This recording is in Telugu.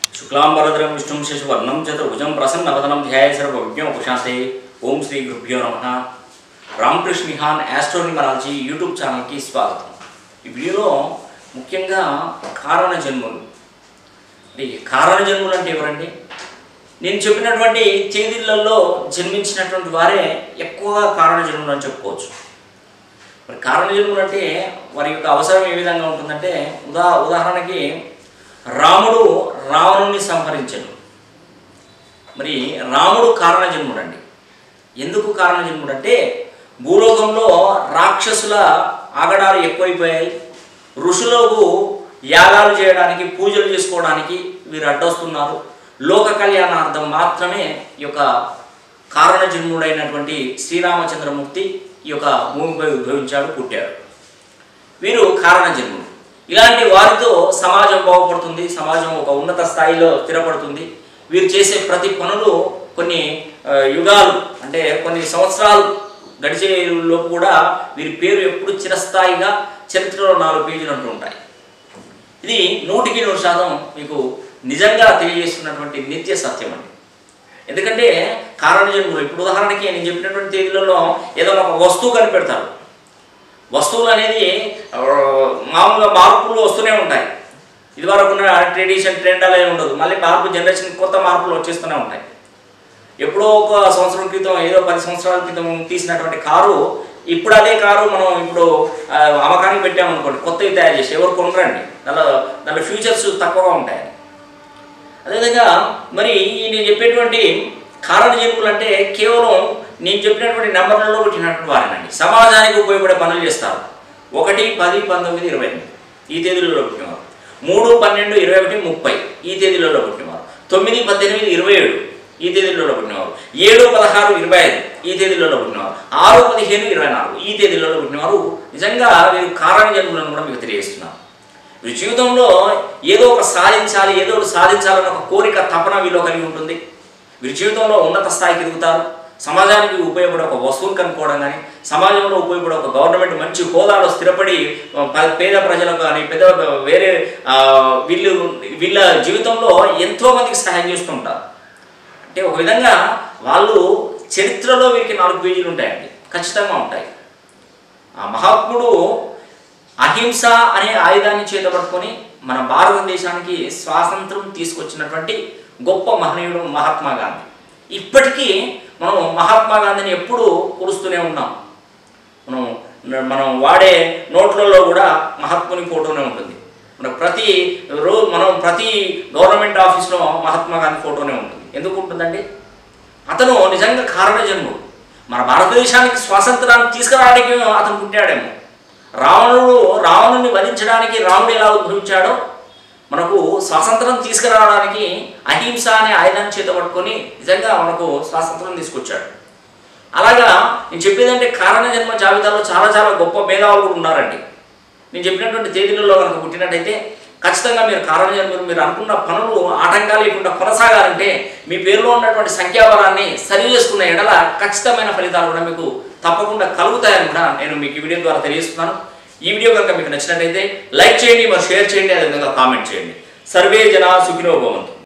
శుక్లాంబరధరం విష్ణుం శశివర్ణం చతుర్భుజం ప్రసన్నవదనం ధ్యాయ సర్వజ్ఞం ఉపశాంతే ఓం శ్రీ గురుభ్యో నమ రామకృష్ణ నిహాన్ ఆస్ట్రోనిమరాలజీ యూట్యూబ్ ఛానల్కి స్వాగతం ఈ వీడియోలో ముఖ్యంగా కారణ జన్ములు ఈ కారణ జన్ములు అంటే ఎవరండి నేను చెప్పినటువంటి తేదీలలో జన్మించినటువంటి వారే ఎక్కువగా కారణ జన్ములు అని చెప్పుకోవచ్చు మరి కారణ జన్ములు అంటే వారి యొక్క అవసరం ఏ విధంగా ఉంటుందంటే ఉదా ఉదాహరణకి రాముడు రావణుని సంహరించను మరి రాముడు కారణ జన్ముడు అండి ఎందుకు కారణ జన్ముడు అంటే భూలోకంలో రాక్షసుల ఆగడాలు ఎక్కువైపోయాయి ఋషులకు యాగాలు చేయడానికి పూజలు చేసుకోవడానికి వీరు అడ్డొస్తున్నారు లోక కళ్యాణార్థం మాత్రమే ఈ యొక్క కారణ జన్ముడైనటువంటి శ్రీరామచంద్రమూర్తి ఈ యొక్క భూమిపై ఉద్భవించాడు పుట్టాడు వీరు కారణ జన్ముడు ఇలాంటి వారితో సమాజం బాగుపడుతుంది సమాజం ఒక ఉన్నత స్థాయిలో స్థిరపడుతుంది వీరు చేసే ప్రతి పనులు కొన్ని ఆ, యుగాలు అంటే కొన్ని సంవత్సరాలు గడిచే లోపు కూడా వీరి పేరు ఎప్పుడు చిరస్థాయిగా చరిత్రలో నాలుగు పేజీలు అంటూ ఉంటాయి ఇది నూటికి నూరు శాతం మీకు నిజంగా తెలియజేస్తున్నటువంటి నిత్య సత్యం అండి ఎందుకంటే కారణ జన్ములు ఇప్పుడు ఉదాహరణకి నేను చెప్పినటువంటి తేదీలలో ఏదో ఒక వస్తువు కనిపెడతారు వస్తువులు అనేది ఆ, మామూలుగా మార్పులు వస్తూనే ఉంటాయి ఇదివరకు ఉన్న ట్రెడిషన్ ట్రెండ్ అలా ఏమి ఉండదు మళ్ళీ మార్పు జనరేషన్ కొత్త మార్పులు వచ్చేస్తూనే ఉంటాయి ఎప్పుడో ఒక సంవత్సరం క్రితం ఏదో పది సంవత్సరాల క్రితం తీసినటువంటి కారు ఇప్పుడు అదే కారు మనం ఇప్పుడు ఆ, అమ్మకానికి పెట్టామనుకోండి కొత్తవి తయారు చేసి ఎవరు కొనరండి దానిలో దానిలో ఫ్యూచర్స్ తక్కువగా ఉంటాయి అదేవిధంగా మరి ఈ నేను చెప్పేటువంటి కారణ జన్ములు అంటే కేవలం నేను చెప్పినటువంటి నెంబర్లలో పుట్టినటువంటి వారేనండి సమాజానికి ఉపయోగపడే పనులు చేస్తారు ఒకటి పది పంతొమ్మిది ఇరవై ఎనిమిది ఈ తేదీలలో పుట్టినవారు మూడు పన్నెండు ఇరవై ఒకటి ముప్పై ఈ తేదీలలో పుట్టినవారు తొమ్మిది పద్దెనిమిది ఇరవై ఏడు ఈ తేదీలలో పుట్టినవారు ఏడు పదహారు ఇరవై ఐదు ఈ తేదీలలో పుట్టినవారు ఆరు పదిహేను ఇరవై నాలుగు ఈ తేదీలలో పుట్టినవారు నిజంగా వీరు కారణ జన్ములను కూడా మీకు తెలియజేస్తున్నారు వీరి జీవితంలో ఏదో ఒక సాధించాలి ఏదో ఒకటి సాధించాలన్న ఒక కోరిక తపన వీళ్ళు కలిగి ఉంటుంది వీరి జీవితంలో ఉన్నత స్థాయికి ఎదుగుతారు సమాజానికి ఉపయోగపడే ఒక వస్తువులు కనుక్కోవడం కానీ సమాజంలో ఉపయోగపడే ఒక గవర్నమెంట్ మంచి హోదాలో స్థిరపడి ఆ, ప- పేద ప్రజలకు కానీ పెద్ద వేరే ఆ, వీళ్ళు వీళ్ళ జీవితంలో ఎంతో మందికి సహాయం చేస్తుంటారు అంటే ఒక విధంగా వాళ్ళు చరిత్రలో వీరికి నాలుగు పేజీలు ఉంటాయండి ఖచ్చితంగా ఉంటాయి ఆ మహాత్ముడు అహింస అనే ఆయుధాన్ని చేతపట్టుకొని మన భారతదేశానికి స్వాతంత్రం తీసుకొచ్చినటువంటి గొప్ప మహనీయుడు మహాత్మా గాంధీ ఇప్పటికీ మనం మహాత్మా గాంధీని ఎప్పుడూ కొలుస్తూనే ఉన్నాం మనం మనం వాడే నోట్లలో కూడా మహాత్ముని ఫోటోనే ఉంటుంది మనకు ప్రతి రోజు మనం ప్రతి గవర్నమెంట్ ఆఫీస్లో మహాత్మా గాంధీ ఫోటోనే ఉంటుంది ఎందుకు ఉంటుందండి అతను నిజంగా కారణ జన్ముడు మన భారతదేశానికి స్వాతంత్రాన్ని తీసుకురావడానికి అతను పుట్టాడేమో రావణుడు రావణుని వధించడానికి రాముడు ఎలా ఉద్భవించాడో మనకు స్వాతంత్రం తీసుకురావడానికి అహింస అనే ఆయుధాన్ని చేత పట్టుకొని నిజంగా మనకు స్వాతంత్రం తీసుకొచ్చాడు అలాగా నేను చెప్పేదంటే కారణ జన్మ జాబితాలో చాలా చాలా గొప్ప మేధావులు కూడా ఉన్నారండి నేను చెప్పినటువంటి తేదీలలో కనుక పుట్టినట్టయితే ఖచ్చితంగా మీరు కారణ జన్మలు మీరు అనుకున్న పనులు ఆటంకాలు లేకుండా కొనసాగాలంటే మీ పేరులో ఉన్నటువంటి సంఖ్యాబలాన్ని సరి చేసుకున్న ఎడల ఖచ్చితమైన ఫలితాలు కూడా మీకు తప్పకుండా కలుగుతాయని కూడా నేను మీకు ఈ వీడియో ద్వారా తెలియజేస్తున్నాను ఈ వీడియో కనుక మీకు నచ్చినట్టయితే లైక్ చేయండి మరి షేర్ చేయండి అదేవిధంగా కామెంట్ చేయండి సర్వే జన సుఖినో భవంతు